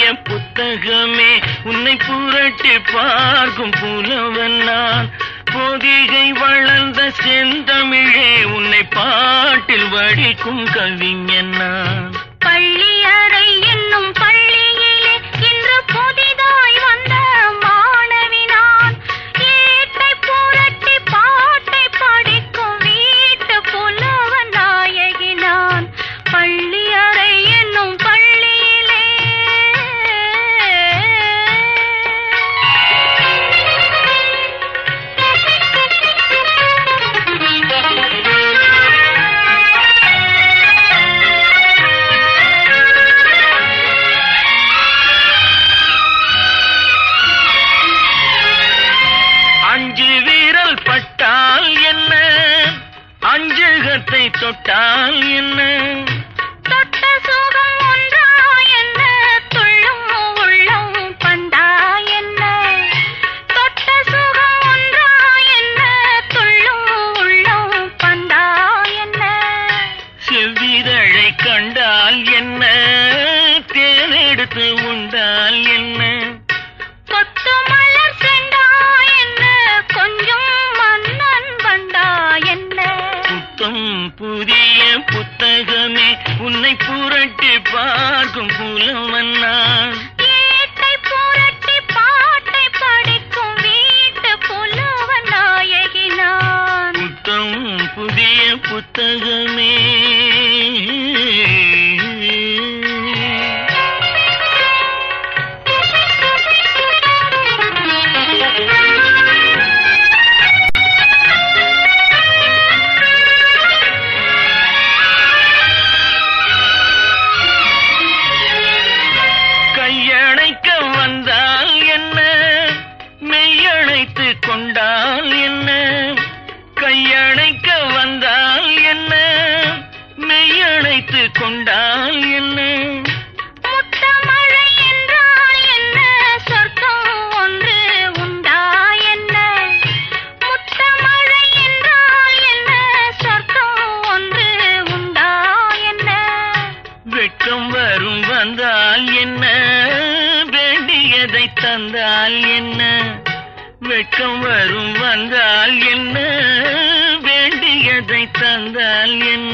புத்தகமே உன்னை புரட்டி பார்க்கும் புலவன் நான் பொதிகை வளர்ந்த செந்தமிழே உன்னை பாட்டில் வடிக்கும் கவிஞன் நான் பள்ளி அறை என்னும் பள்ளியிலே இன்று புதிதாய் வந்த மாணவி நான் ஏட்டை புரட்டி பாட்டை படிக்கும் வீட்டு புலவன் நாயகி நான் பள்ளி அறை என்னும் பள்ளியிலே அஞ்சு வீரல் பட்டால் என்ன அஞ்சுகத்தை தொட்டால் என்ன தொட்ட சுகம் ஒன்றா என்ன துள்ளும் உள்ளம் பண்டா என்ன தொட்ட சுகம் ஒன்றா என்ன துள்ளும் உள்ளம் பண்டா என்ன செவ்விதழை கண்டால் என்ன தேனெடுத்து உண்டால் என்ன கொத்து மலர் செண்டா என்ன கொஞ்சம் மன்னன் பண்டா என்ன புத்தம் புதிய புத்தகமே உன்னை புரட்டி பார்க்கும் புலவன் நான் ஏட்டை புரட்டி பாட்டை படிக்கும் வீட்டு புலவன் நாயகி நான் புத்தம் புதிய புத்தகமே கையணைக்க வந்தால் என்ன மெய்யணைத்து கொண்டால் என்ன கையணைக்க வந்தால் என்ன மெய்யணைத்து கொண்டால் என்ன முத்தமழை என்றால் என்ன சொர்க்கம் ஒன்று உண்டா என்ன முத்தமழை என்றால் என்ன சொர்க்கம் ஒன்று உண்டா என்ன வெட்கம் வரும் வந்தால் என்ன வேண்டியதை தந்தால் என்ன வெட்கம் வரும் வந்தால் என்ன வேண்டியதை தந்தால் என்ன